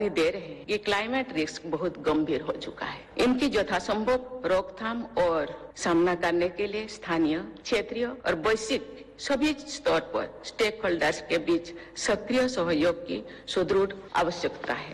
दे रहे हैं कि क्लाइमेट रिस्क बहुत गंभीर हो चुका है इनकी यथासंभव रोकथाम और सामना करने के लिए स्थानीय क्षेत्रीय और वैश्विक सभी स्तर पर स्टेक होल्डर्स के बीच सक्रिय सहयोग की सुदृढ़ आवश्यकता है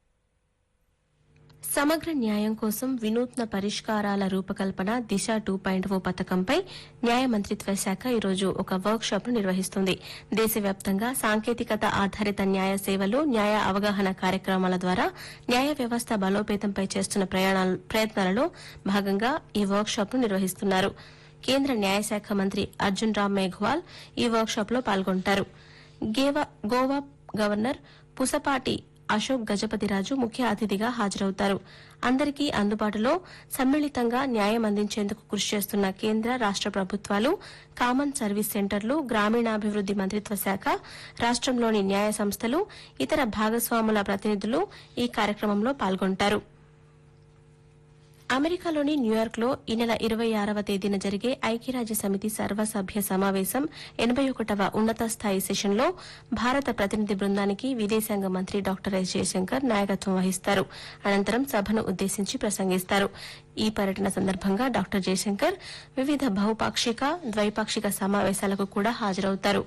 సమగ్ర న్యాయం కోసం వినూత్న పరిష్కారాల రూపకల్పన దిశ టూ పాయింట్ ఓ పథకంపై న్యాయ మంత్రిత్వ శాఖ ఈరోజు ఒక వర్క్ షాప్ ను నిర్వహిస్తుంది దేశవ్యాప్తంగా సాంకేతికత ఆధారిత న్యాయ సేవలు న్యాయ అవగాహన కార్యక్రమాల ద్వారా న్యాయ వ్యవస్థ బలోపేతంపై చేస్తున్న ప్రయాణాల- ప్రయత్నాలలో భాగంగా ఈ వర్క్ షాప్ ను నిర్వహిస్తున్నారు కేంద్ర న్యాయశాఖ మంత్రి అర్జున్ రామ్ మేఘ్వాల్ ఈ వర్క్ షాప్ లో పాల్గొంటారు గేవా- గోవా గవర్నర్ పుసపాటి అశోక్ గజపతిరాజు ముఖ్య అతిథిగా హాజరవుతారు అందరికీ అందుబాటులో సమ్మిళితంగా న్యాయం అందించేందుకు కృషి చేస్తున్న కేంద్ర రాష్ట ప్రభుత్వాలు కామన్ సర్వీస్ సెంటర్లు గ్రామీణాభివృద్ది మంత్రిత్వ శాఖ రాష్టంలోని న్యాయ సంస్థలు ఇతర భాగస్వాముల ప్రతినిధులు ఈ కార్యక్రమంలో పాల్గొంటారు అమెరికాలోని న్యూయార్క్ లో ఈ నెల ఇరవై ఆరవ తేదీన జరిగే ఐక్యరాజ్య సమితి సర్వసభ్య సమావేశం ఎనబై ఒకటవ ఉన్నత స్థాయి సెషన్లో భారత ప్రతినిధి బృందానికి విదేశాంగ మంత్రి డాక్టర్ ఎస్ జయశంకర్ నాయకత్వం వహిస్తారు అనంతరం సభను ఉద్దేశించి ప్రసంగిస్తారు ఈ పర్యటన సందర్భంగా డాక్టర్ జయశంకర్ వివిధ బహుపాక్షిక ద్వైపాక్షిక సమావేశాలకు కూడా హాజరవుతారు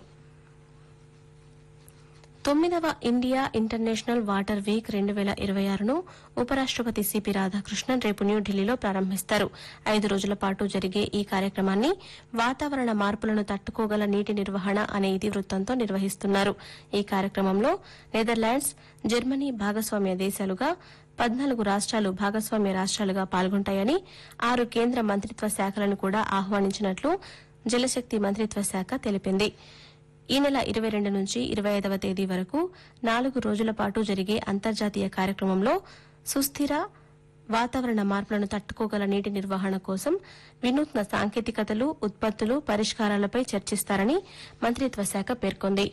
తొమ్మిదవ ఇండియా ఇంటర్నేషనల్ వాటర్ వీక్ రెండు వేల ఇరవై ఆరును ఉపరాష్టపతి సిపి రాధాకృష్ణన్ రేపు న్యూఢిల్లీలో ప్రారంభిస్తారు ఐదు రోజుల పాటు జరిగే ఈ కార్యక్రమాన్ని వాతావరణ మార్పులను తట్టుకోగల నీటి నిర్వహణ అనే ఇతివృత్తంతో నిర్వహిస్తున్నారు ఈ కార్యక్రమంలో నెదర్లాండ్స్ జర్మనీ భాగస్వామ్య దేశాలుగా పద్నాలుగు రాష్ట్రాలు భాగస్వామ్య రాష్ట్రాలుగా పాల్గొంటాయని ఆరు కేంద్ర మంత్రిత్వ శాఖలను కూడా ఆహ్వానించినట్లు జలశక్తి మంత్రిత్వ శాఖ తెలిపింది ఈ నెల ఇరవై రెండు నుంచి ఇరవై ఐదవ తేదీ వరకు నాలుగు రోజుల పాటు జరిగే అంతర్జాతీయ కార్యక్రమంలో సుస్థిర వాతావరణ మార్పులను తట్టుకోగల నీటి నిర్వహణ కోసం వినూత్న సాంకేతికతలు ఉత్పత్తులు పరిష్కారాలపై చర్చిస్తారని మంత్రిత్వ శాఖ పేర్కొంది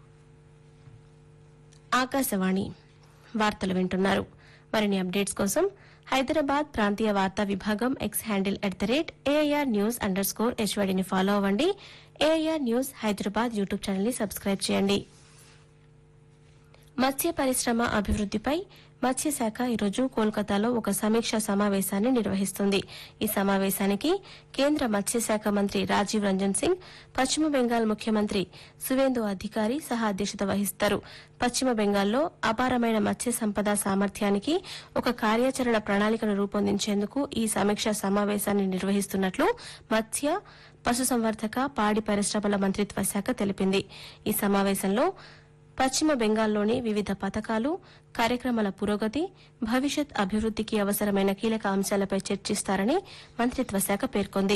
ఆకాశవాణి వార్తలు వింటున్నారు మరిన్ని అప్డేట్స్ కోసం హైదరాబాద్ ప్రాంతీయ వార్తా విభాగం X handle at the rate AIR news underscore హెచ్వైడీని ఫాలో అవ్వండి AIR news Hyderabad YouTube channel ని సబ్స్క్రైబ్ చేయండి మత్స్య పరిశ్రమ అభివృద్దిపై మత్స్యశాఖ ఈరోజు కోల్కతాలో ఒక సమీక్షా సమావేశాన్ని నిర్వహిస్తుంది ఈ సమావేశానికి కేంద్ర మత్స్యశాఖ మంత్రి రాజీవ్ రంజన్ సింగ్ పశ్చిమ బెంగాల్ ముఖ్యమంత్రి సువేందు అధికారి సహా అధ్యక్షత వహిస్తారు పశ్చిమ బెంగాల్లో అపారమైన మత్స్య సంపద సామర్థ్యానికి ఒక కార్యాచరణ ప్రణాళికను రూపొందించేందుకు ఈ సమీక్షా సమావేశాన్ని నిర్వహిస్తున్నట్లు మత్స్య పశుసంవర్ధక పాడి పరిశ్రమల మంత్రిత్వ శాఖ తెలిపింది ఈ సమావేశంలో పశ్చిమ బెంగాల్లోని వివిధ పథకాలు కార్యక్రమాల పురోగతి భవిష్యత్ అభివృద్దికి అవసరమైన కీలక అంశాలపై చర్చిస్తారని మంత్రిత్వ శాఖ పేర్కొంది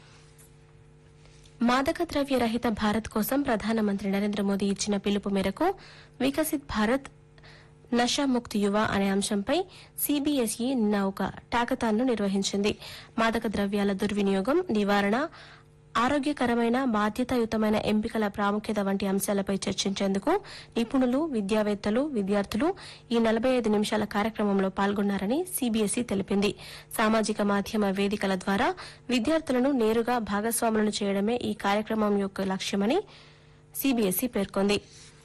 మాదక ద్రవ్య రహిత భారత్ కోసం ప్రధానమంత్రి నరేంద్ర మోదీ ఇచ్చిన పిలుపు మేరకు వికసిత్ భారత్ నషాముక్త్ యువ అనే అంశంపై సీబీఎస్ఈ నిన్న ఒక టాకతాన్ను నిర్వహించింది మాదక ద్రవ్యాల దుర్వినియోగం నివారణ ఆరోగ్యకరమైన బాధ్యతాయుతమైన ఎంపికల ప్రాముఖ్యత వంటి అంశాలపై చర్చించేందుకు నిపుణులు విద్యావేత్తలు విద్యార్థులు ఈ నలభై ఐదు నిమిషాల కార్యక్రమంలో పాల్గొన్నారని సీబీఎస్ఈ తెలిపింది సామాజిక మాధ్యమ వేదికల ద్వారా విద్యార్థులను నేరుగా భాగస్వాములను చేయడమే ఈ కార్యక్రమం యొక్క లక్ష్యమని సీబీఎస్ఈ పేర్కొంది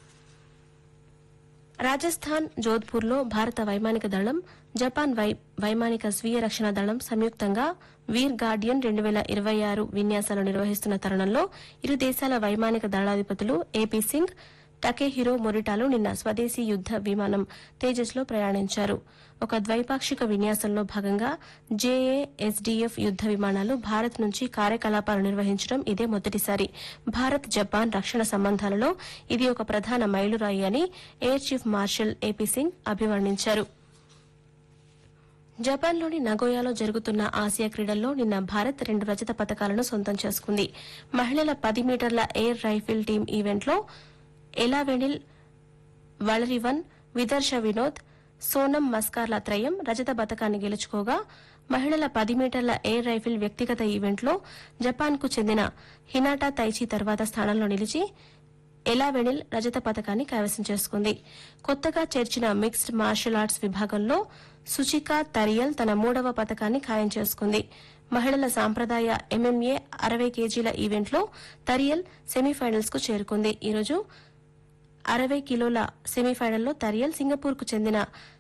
రాజస్థాన్ జోధ్పూర్లో భారత వైమానిక దళం జపాన్ వై వైమానిక స్వీయ రక్షణ దళం సంయుక్తంగా వీర్ గార్డియన్ రెండు వేల ఇరవై ఆరు విన్యాసాలు నిర్వహిస్తున్న తరుణంలో ఇరు దేశాల వైమానిక దళాధిపతులు ఏపీ సింగ్ టకేహిరో మొరిటాలు నిన్న స్వదేశీ యుద్ద విమానం తేజస్ లో ప్రయాణించారు ఒక ద్వైపాక్షిక విన్యాసంలో భాగంగా జేఏఎస్డీఎఫ్ యుద్ద విమానాలు భారత్ నుంచి కార్యకలాపాలు నిర్వహించడం ఇదే మొదటిసారి భారత్ జపాన్ రక్షణ సంబంధాలలో ఇది ఒక ప్రధాన మైలురాయి అని air chief marshal A P Singh అభివర్ణించారు జపాన్లోని నగోయాలో జరుగుతున్న ఆసియా క్రీడల్లో నిన్న భారత్ రెండు రజత పథకాలను సొంతం చేసుకుంది మహిళల పది మీటర్ల ఎయిర్ రైఫిల్ టీం ఈవెంట్లో ఎలావెనిల్ వలరివన్ విదర్శ వినోద్ సోనం మస్కార్ల త్రయం రజత పథకాన్ని గెలుచుకోగా మహిళల పది మీటర్ల ఎయిర్ రైఫిల్ వ్యక్తిగత ఈవెంట్లో జపాన్కు చెందిన హినాటా తైచి తర్వాత స్థానంలో నిలిచి ఎలావెనిల్ రజత పథకాన్ని కైవసం చేసుకుంది కొత్తగా చేర్చిన మిక్స్డ్ మార్షల్ ఆర్ట్స్ విభాగంలో సుచికా తరియల్ తన మూడవ పథకాన్ని ఖాయం చేసుకుంది మహిళల సాంప్రదాయ ఎంఎంఏ అరవై కేజీల ఈవెంట్లో తరియల్ సెమీఫైనల్స్ కు చేరుకుంది ఈరోజు అరవై కిలోల సెమీఫైనల్లో తరియల్ సింగపూర్కు చెందిన